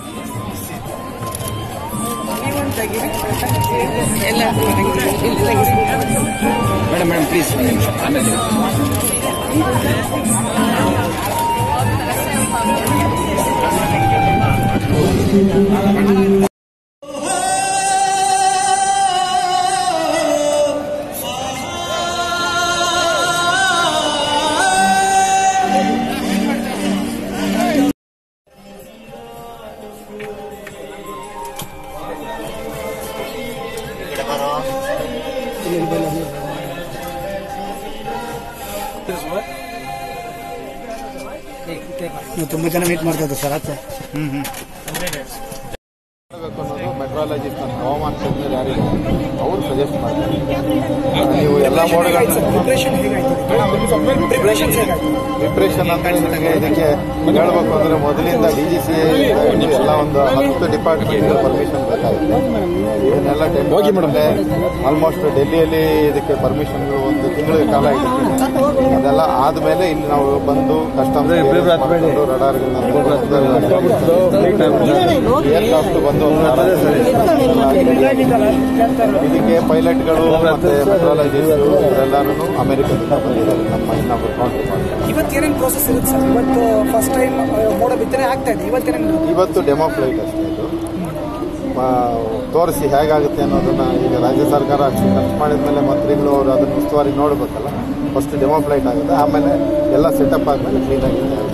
madam madam please ಆಮೇಲೆ ನೀವು ತುಂಬಾ ಜನ ಮೀಟ್ ಮಾಡ್ತಾ ಇದ್ದಾರೆ ಸರ್ ಆಚೆ ಮಾಡಬೇಕು ಅನ್ನೋದು ಮೆಟ್ರಾಲಜಿಸ್ಟ್ ಅಂತ ಹವಾಮಾನ ತಜ್ಞರು ಯಾರಿದೆ ಅವರು ಸಜೆಸ್ಟ್ ಮಾಡ್ತಾರೆ ನೀವು ಎಲ್ಲ ಮೋಡಗಳನ್ನ ಪ್ರಿಪ್ರೇಷನ್ ಹೇಗಾಯ್ತು ಪ್ರಿಪ್ರೇಷನ್ ಹೇಗಾಯ್ತು ಡಿಪ್ರೆಷನ್ ಅಂದ್ರೆ ನಿಮಗೆ ಇದಕ್ಕೆ ಹೇಳ್ಬೇಕು ಅಂದ್ರೆ ಮೊದಲಿಂದ ಡಿ ಜಿ ಸಿ ಎಲ್ಲ ಒಂದು ಹತ್ತು ಡಿಪಾರ್ಟ್ಮೆಂಟ್ ಪರ್ಮಿಷನ್ ಬೇಕಾಗಿತ್ತು ಇದನ್ನೆಲ್ಲ ಹೋಗಿ ಮೇಡಮ್ ಆಲ್ಮೋಸ್ಟ್ ಡೆಲ್ಲಿಯಲ್ಲಿ ಇದಕ್ಕೆ ಪರ್ಮಿಷನ್ಗಳು ಒಂದು ತಿಂಗಳ ಕಾಲ ಇರುತ್ತೆ ಅದೆಲ್ಲ ಆದ್ಮೇಲೆ ಇಲ್ಲಿ ನಾವು ಬಂದು ಕಸ್ಟಮರ್ ರಡಾರ್ಗಳನ್ನ ಏರ್ಕ್ರಾಫ್ಟ್ ಬಂದು ಇದಕ್ಕೆ ಪೈಲಟ್ಗಳು ಮತ್ತೆ ಮೆಟ್ರಾಲಜಿಸ್ಟ್ ಇವರೆಲ್ಲರೂ ಅಮೆರಿಕದಿಂದ ಬಂದಿದ್ದಾರೆ ನಮ್ಮ ಇನ್ನೊಬ್ಬರು ಕೌಂಟರ್ ಮಾಡ್ತಾರೆ ಇವತ್ತು ಏನೇನು ಪ್ರೋಸೆಸ್ ಇರುತ್ತೆ ಸರ್ ಇವತ್ತು ಫಸ್ಟ್ ಟೈಮ್ ಮೋಡ ಬಿತ್ತನೆ ಆಗ್ತಾ ಇದೆ ಇವತ್ತೇನೇನು ಇವತ್ತು ಡೆಮೋ ಫ್ಲೈಟ್ ಅಷ್ಟೇ ಇದು ಆ, ತೋರಿಸಿ ಹೇಗಾಗುತ್ತೆ ಅನ್ನೋದನ್ನ ಈಗ ರಾಜ್ಯ ಸರ್ಕಾರ ಅಷ್ಟು ಖರ್ಚು ಮಾಡಿದ ಮೇಲೆ ಮಂತ್ರಿಗಳು ಅವರು ಅದನ್ನ ಉಸ್ತುವಾರಿ ನೋಡಬೇಕಲ್ಲ ಫಸ್ಟ್ ಡೆಮೋ ಫ್ಲೈಟ್ ಆಗುತ್ತೆ ಆಮೇಲೆ ಎಲ್ಲ ಸೆಟಪ್ ಆದಮೇಲೆ ಕ್ಲೀನಾಗಿ